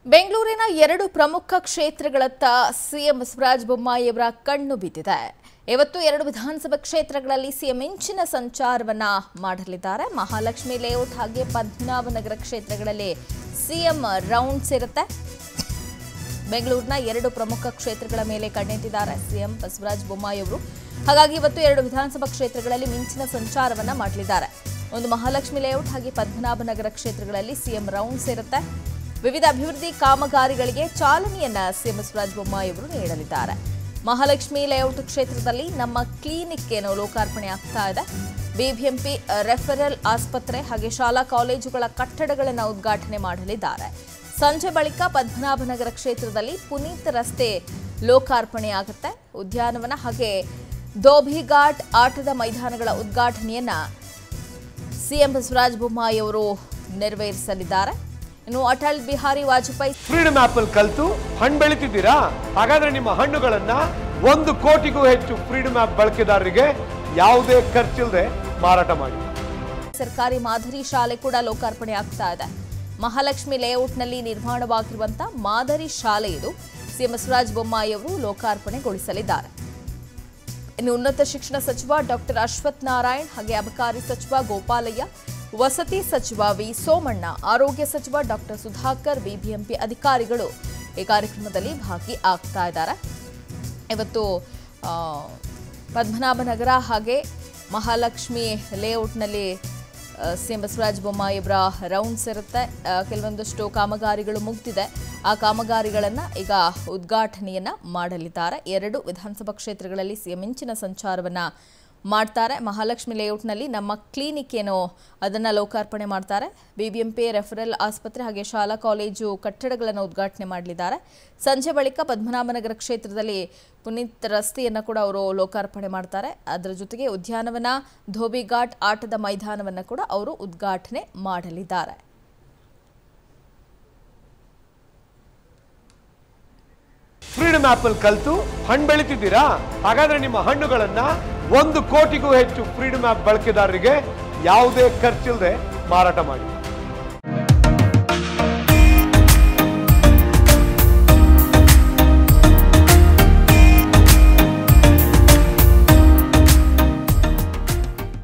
ಬೆಂಗಳೂರಿನ ಎರಡು ಪ್ರಮುಖ ಕ್ಷೇತ್ರಗಳತ್ತ ಸಿಎಂ ಬಸವರಾಜ ಬೊಮ್ಮಾಯಿಯವರ ಕಣ್ಣು ಬಿದ್ದಿದೆ ಇವತ್ತು ಎರಡು ವಿಧಾನಸಭಾ ಕ್ಷೇತ್ರಗಳಲ್ಲಿ ಸಿಎಂ ಇಂಚಿನ ಸಂಚಾರವನ್ನ ಮಾಡಲಿದ್ದಾರೆ ಮಹಾಲಕ್ಷ್ಮಿ ಲೇಔಟ್ ಹಾಗೆ ಪದ್ಮನಾಭನಗರ ಕ್ಷೇತ್ರಗಳಲ್ಲಿ ಸಿಎಂ ರೌಂಡ್ಸ್ ಇರುತ್ತೆ ಬೆಂಗಳೂರಿನ ಎರಡು ಪ್ರಮುಖ ಕ್ಷೇತ್ರಗಳ ಮೇಲೆ ಕಣ್ಣಿಟ್ಟಿದ್ದಾರೆ ಸಿಎಂ ಬಸವರಾಜ ಬೊಮ್ಮಾಯಿ ಅವರು ಹಾಗಾಗಿ ಇವತ್ತು ಎರಡು ವಿಧಾನಸಭಾ ಕ್ಷೇತ್ರಗಳಲ್ಲಿ ಮಿಂಚಿನ ಸಂಚಾರವನ್ನ ಮಾಡಲಿದ್ದಾರೆ ಒಂದು ಮಹಾಲಕ್ಷ್ಮಿ ಲೇಔಟ್ ಹಾಗೆ ಪದ್ಮನಾಭನಗರ ಕ್ಷೇತ್ರಗಳಲ್ಲಿ ಸಿಎಂ ರೌಂಡ್ಸ್ ಇರುತ್ತೆ ವಿವಿಧ ಅಭಿವೃದ್ಧಿ ಕಾಮಗಾರಿಗಳಿಗೆ ಚಾಲನೆಯನ್ನ ಸಿಎಂ ಬಸವರಾಜ ಬೊಮ್ಮಾಯಿ ಅವರು ನೀಡಲಿದ್ದಾರೆ ಮಹಾಲಕ್ಷ್ಮಿ ಲೇಔಟ್ ಕ್ಷೇತ್ರದಲ್ಲಿ ನಮ್ಮ ಕ್ಲಿನಿಕ್ ಏನೋ ಲೋಕಾರ್ಪಣೆ ಆಗ್ತಾ ಇದೆ ಬಿಬಿಎಂಪಿ ರೆಫರಲ್ ಆಸ್ಪತ್ರೆ ಹಾಗೆ ಶಾಲಾ ಕಾಲೇಜುಗಳ ಕಟ್ಟಡಗಳನ್ನು ಉದ್ಘಾಟನೆ ಮಾಡಲಿದ್ದಾರೆ ಸಂಜೆ ಬಳಿಕ ಪದ್ಮನಾಭನಗರ ಕ್ಷೇತ್ರದಲ್ಲಿ ಪುನೀತ್ ರಸ್ತೆ ಲೋಕಾರ್ಪಣೆ ಆಗುತ್ತೆ ಉದ್ಯಾನವನ ಹಾಗೆ ಧೋಬಿಘಾಟ್ ಆಟದ ಮೈದಾನಗಳ ಉದ್ಘಾಟನೆಯನ್ನ ಸಿಎಂ ಬಸವರಾಜ ಬೊಮ್ಮಾಯಿ ಅವರು ನೆರವೇರಿಸಲಿದ್ದಾರೆ ಇನ್ನು ಅಟಲ್ ಬಿಹಾರಿ ವಾಜಪೇಯಿ ಫ್ರೀಡಮ್ ಆಪ್ ಅಲ್ಲಿ ಕಲ್ತು ಹಣ್ಣು ಬೆಳಿತಿದ್ದೀರಾ ಹಾಗಾದ್ರೆ ನಿಮ್ಮ ಹಣ್ಣುಗಳನ್ನ ಒಂದು ಕೋಟಿಗೂ ಹೆಚ್ಚು ಫ್ರೀಡಮ್ ಆಪ್ ಬಳಕೆದಾರರಿಗೆ ಯಾವುದೇ ಖರ್ಚಿಲ್ಲದೆ ಮಾರಾಟ ಮಾಡಿ ಸರ್ಕಾರಿ ಮಾದರಿ ಶಾಲೆ ಕೂಡ ಲೋಕಾರ್ಪಣೆ ಆಗ್ತಾ ಇದೆ ಮಹಾಲಕ್ಷ್ಮಿ ಲೇಔಟ್ನಲ್ಲಿ ನಿರ್ಮಾಣವಾಗಿರುವಂತ ಮಾದರಿ ಶಾಲೆ ಇದು ಸಿಎಂ ಬಸವರಾಜ ಬೊಮ್ಮಾಯಿ ಅವರು ಲೋಕಾರ್ಪಣೆಗೊಳಿಸಲಿದ್ದಾರೆ ಇನ್ನು ಉನ್ನತ ಶಿಕ್ಷಣ ಸಚಿವ ಡಾಕ್ಟರ್ ಅಶ್ವಥ್ ನಾರಾಯಣ್ ಹಾಗೆ ಅಬಕಾರಿ ಸಚಿವ ಗೋಪಾಲಯ್ಯ ವಸತಿ ಸಚಿವ ವಿ ಸೋಮಣ್ಣ ಆರೋಗ್ಯ ಸಚಿವ ಡಾಕ್ಟರ್ ಸುಧಾಕರ್ ಬಿಬಿಎಂಪಿ ಅಧಿಕಾರಿಗಳು ಈ ಕಾರ್ಯಕ್ರಮದಲ್ಲಿ ಭಾಗಿ ಆಗ್ತಾ ಇದ್ದಾರೆ ಇವತ್ತು ಆ, ಪದ್ಮನಾಭನಗರ ಹಾಗೆ ಮಹಾಲಕ್ಷ್ಮಿ ಲೇಔಟ್ನಲ್ಲಿ ಸಿಎಂ ಬಸವರಾಜ ಬೊಮ್ಮಾಯಿಯವರ ರೌಂಡ್ಸ್ ಇರುತ್ತೆ ಆ, ಕೆಲವೊಂದಷ್ಟು ಕಾಮಗಾರಿಗಳು ಮುಗ್ದಿದೆ ಆ ಕಾಮಗಾರಿಗಳನ್ನು ಈಗ ಉದ್ಘಾಟನೆಯನ್ನ ಮಾಡಲಿದ್ದಾರೆ ಎರಡು ವಿಧಾನಸಭಾ ಕ್ಷೇತ್ರಗಳಲ್ಲಿ ಸಿಎಂ ಇಂಚಿನ ಸಂಚಾರವನ್ನ ಮಾಡ್ತಾರೆ ಮಹಾಲಕ್ಷ್ಮಿ ಲೇಔಟ್ನಲ್ಲಿ ನಮ್ಮ ಕ್ಲಿನಿಕ್ ಏನೋ ಅದನ್ನು ಲೋಕಾರ್ಪಣೆ ಮಾಡ್ತಾರೆ ಬಿಬಿಎಂಪಿ ರೆಫರಲ್ ಆಸ್ಪತ್ರೆ ಹಾಗೆ ಶಾಲಾ ಕಾಲೇಜು ಕಟ್ಟಡಗಳನ್ನು ಉದ್ಘಾಟನೆ ಮಾಡಲಿದ್ದಾರೆ ಸಂಜೆ ಬಳಿಕ ಪದ್ಮನಾಭನಗರ ಕ್ಷೇತ್ರದಲ್ಲಿ ಪುನೀತ್ ರಸ್ತೆಯನ್ನು ಕೂಡ ಅವರು ಲೋಕಾರ್ಪಣೆ ಮಾಡ್ತಾರೆ ಅದರ ಜೊತೆಗೆ ಉದ್ಯಾನವನ ಧೋಬಿಘಾಟ್ ಆಟದ ಮೈದಾನವನ್ನು ಕೂಡ ಅವರು ಉದ್ಘಾಟನೆ ಮಾಡಲಿದ್ದಾರೆ ಫ್ರೀಡಮ್ ಆಪ್ ಅಲ್ಲಿ ಕಲ್ತು ಹಣ್ಣು ಬೆಳಿತಿದ್ದೀರಾ ಹಾಗಾದ್ರೆ ನಿಮ್ಮ ಹಣ್ಣುಗಳನ್ನ ಒಂದು ಕೋಟಿಗೂ ಹೆಚ್ಚು ಫ್ರೀಡಮ್ ಆಪ್ ಬಳಕೆದಾರರಿಗೆ ಯಾವುದೇ ಖರ್ಚಿಲ್ಲದೆ ಮಾರಾಟ ಮಾಡಿ